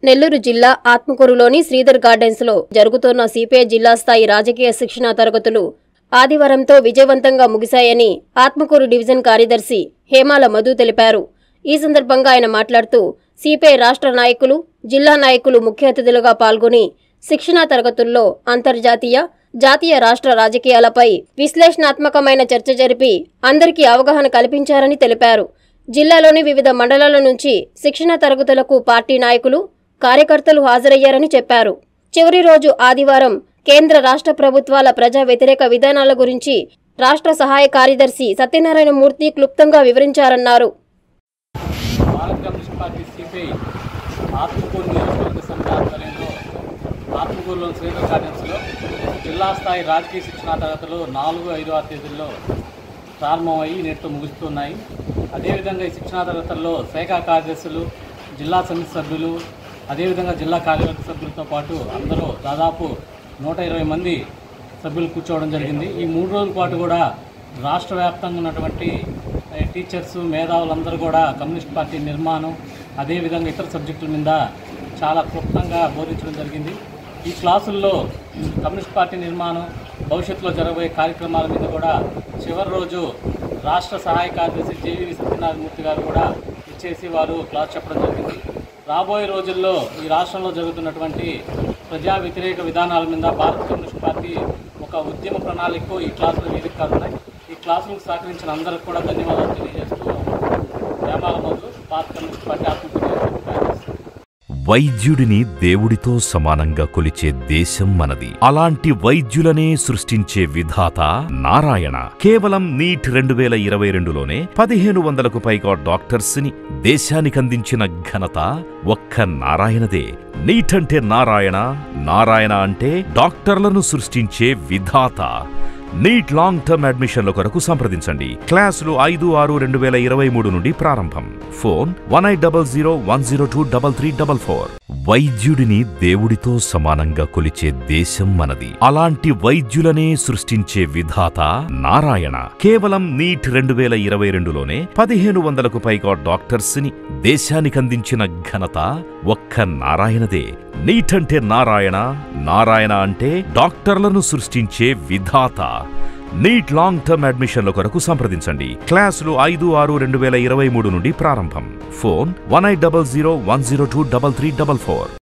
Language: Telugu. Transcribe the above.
నెల్లూరు జిల్లా ఆత్మకూరులోని శ్రీధర్ గార్డెన్స్ లో జరుగుతోన్న సిపిఐ జిల్లా స్థాయి రాజకీయ శిక్షణా తరగతులు ఆదివారంతో విజయవంతంగా ముగిశాయని ఆత్మకూరు డివిజన్ కార్యదర్శి హేమాల మధు తెలిపారు ఈ సందర్భంగా ఆయన మాట్లాడుతూ సిపిఐ రాష్ట్ర నాయకులు జిల్లా నాయకులు ముఖ్య అతిథులుగా పాల్గొని శిక్షణా తరగతుల్లో అంతర్జాతీయ జాతీయ రాష్ట్ర రాజకీయాలపై విశ్లేషణాత్మకమైన చర్చ జరిపి అందరికీ అవగాహన కల్పించారని తెలిపారు జిల్లాలోని వివిధ మండలాల నుంచి శిక్షణ తరగతులకు పార్టీ నాయకులు కార్యకర్తలు హాజరయ్యారని చెప్పారు చివరి రోజు ఆదివారం కేంద్ర రాష్ట్ర ప్రభుత్వాల ప్రజా వ్యతిరేక విధానాల గురించి రాష్ట్ర సహాయ కార్యదర్శి సత్యనారాయణ మూర్తి క్లుప్తంగా వివరించారన్నారు భారత కమ్యూనిస్ట్ పార్టీ సిపిఐ ఆత్మకూరు నియోజకవర్గ సమితి ఆధ్వర్యంలో ఆత్మకూరులోని శ్రీధర్ గార్డెన్స్లో జిల్లా స్థాయి రాజకీయ శిక్షణా తరగతులు నాలుగు ఐదు ఆరు తేదీల్లో ప్రారంభమయ్యి నేటితో ముగుస్తున్నాయి అదేవిధంగా ఈ శిక్షణా తరగతుల్లో శాఖ కార్యదర్శులు జిల్లా సమితి సభ్యులు అదేవిధంగా జిల్లా కార్యవర్గ సభ్యులతో పాటు అందరూ దాదాపు నూట ఇరవై మంది సభ్యులు కూర్చోవడం జరిగింది ఈ మూడు రోజుల పాటు కూడా రాష్ట్ర వ్యాప్తంగా ఉన్నటువంటి ఏ, టీచర్స్ మేధావులందరూ కూడా కమ్యూనిస్ట్ పార్టీ నిర్మాణం అదేవిధంగా ఇతర సబ్జెక్టుల మీద చాలా క్లుప్తంగా బోధించడం జరిగింది ఈ క్లాసుల్లో కమ్యూనిస్ట్ పార్టీ నిర్మాణం భవిష్యత్తులో జరగబోయే కార్యక్రమాల మీద కూడా చివరి రోజు రాష్ట్ర సహాయ కార్యదర్శి జేవీ సత్యనారాయణమూర్తి గారు కూడా ఇచ్చేసి వారు క్లాస్ చెప్పడం జరిగింది రాబోయే రోజుల్లో ఈ రాష్ట్రంలో జరుగుతున్నటువంటి ప్రజా వ్యతిరేక విధానాల మీద భారత కమ్యూనిస్ట్ పార్టీ ఒక ఉద్యమ ప్రణాళికకు ఈ క్లాసులు వేదిక కానున్నాయి ఈ క్లాసులకు సహకరించిన అందరికి కూడా ధన్యవాదాలు తెలియజేస్తూ హేమాల మధు భారత కమ్యూనిస్ట్ పార్టీ ఆత్మకూరు కార్యదర్శి వైద్యుడిని దేవుడితో సమానంగా కొలిచే దేశం మనది అలాంటి వైద్యులనే సృష్టించే విధాత నారాయణ కేవలం నీట్ రెండు వేల ఇరవై రెండులోనే పదిహేను వందలకు పైగా డాక్టర్స్ ని దేశానికందించిన ఘనత ఒక్క నారాయణదే నీట్ అంటే నారాయణ నారాయణ అంటే డాక్టర్లను సృష్టించే విధాత నీట్ లాంగ్ టర్మ్ అడ్మిషన్ల కొరకు సంప్రదించండి క్లాసులు ఐదు ఆరు రెండు వేల ఇరవై మూడు నుండి ప్రారంభం phone one eight double zero one zero two double three double four వైద్యుడిని దేవుడితో సమానంగా కొలిచే దేశం మనది అలాంటి వైద్యులనే సృష్టించే విధాత నారాయణ కేవలం నీట్ రెండు వేల ఇరవై రెండులోనే పదిహేను వందలకు పైగా డాక్టర్స్ ని దేశానికందించిన ఘనత ఒక్క నారాయణదే నీట్ అంటే నారాయణ నారాయణ అంటే డాక్టర్లను సృష్టించే విధాత నీట్ లాంగ్ టర్మ్ అడ్మిషన్ల కొరకు సంప్రదించండి క్లాసులు ఐదు ఆరు రెండు వేల ఇరవై మూడు నుండి ప్రారంభం phone one eight double zero one zero two double three double four